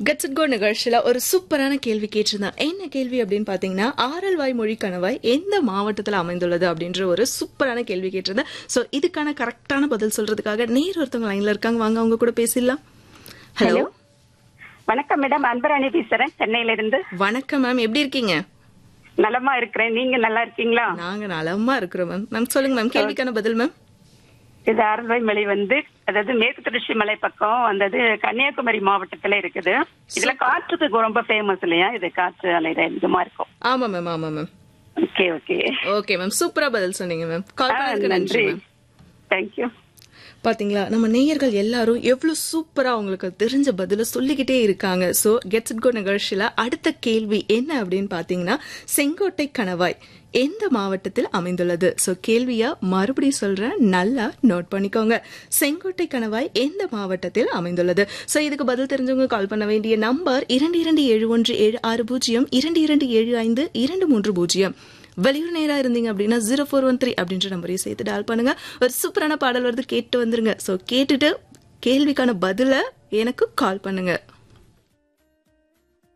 gets it go நிகழ்ச்சியில ஒரு சூப்பரான கேள்வி கேட்டிருந்தேன் என்ன கேள்வி அப்படின்னு பாத்தீங்கன்னா ஆரல் வாய் மொழி கணவாய் எந்த மாவட்டத்துல அமைந்துள்ளது அப்படின்ற ஒரு சூப்பரான கேள்வி கேட்டிருந்தேன் சோ இதுக்கான கரெக்டான பதில் சொல்றதுக்காக நேர் ஒருத்தவங்க லைன்ல இருக்காங்க வாங்க அவங்க கூட பேசிடலாம் ஹலோ ஹலோ வணக்கம் மேடம் அன்பராணி பேசுறேன் சென்னையில இருந்து வணக்கம் மேம் எப்படி இருக்கீங்க நலமா இருக்கிறேன் நீங்க நல்லா இருக்கீங்களா நாங்க நலமா இருக்கிறோம் மேம் மேம் சொல்லுங்க மேம் கேள்விக்கான பதில் மேம் இது அரண்வாய் மலை வந்து அதாவது மேற்கு தொடர்ச்சி மலை பக்கம் வந்தது கன்னியாகுமரி மாவட்டத்துல இருக்குது இதுல காற்றுக்கு ரொம்ப ஃபேமஸ் இல்லையா இது காற்று அலையிற இதுமா இருக்கும் ஆமா மேம் ஆமா ma'am okay okay okay ma'am சூப்பரா பதில் சொன்னீங்க மேம் கால் பண்ணதுக்கு நன்றி நன்றி மேம் தேங்க்யூ பாத்தீங்களா நம்ம நேயர்கள் எல்லாரும் எவ்வளவு சூப்பரா அவங்களுக்கு தெரிஞ்ச பதில சொல்லிக்கிட்டே இருக்காங்க சோ கெட்ஸ் இட் கோ நிகழ்ச்சியில அடுத்த கேள்வி என்ன அப்படின்னு பாத்தீங்கன்னா செங்கோட்டை கணவாய் எந்த மாவட்டத்தில் அமைந்துள்ளது சோ கேள்வியா மறுபடியும் சொல்றேன் நல்லா நோட் பண்ணிக்கோங்க செங்கோட்டை கணவாய் எந்த மாவட்டத்தில் அமைந்துள்ளது சோ இதுக்கு பதில் தெரிஞ்சவங்க கால் பண்ண வேண்டிய நம்பர் இரண்டு இரண்டு ஏழு ஒன்று ஏழு ஆறு பூஜ்ஜியம் இரண்டு இரண்டு ஏழு ஐந்து இரண்டு மூன்று பூஜ்ஜியம் வெளியூர் நேரா இருந்தீங்க அப்படின்னா ஜீரோ ஃபோர் ஒன் த்ரீ அப்படின்ற நம்பரையும் சேர்த்து டால் பண்ணுங்க ஒரு சூப்பரான பாடல் வருது கேட்டு வந்துருங்க ஸோ கேட்டுட்டு கேள்விக்கான பதில எனக்கு கால் பண்ணுங்க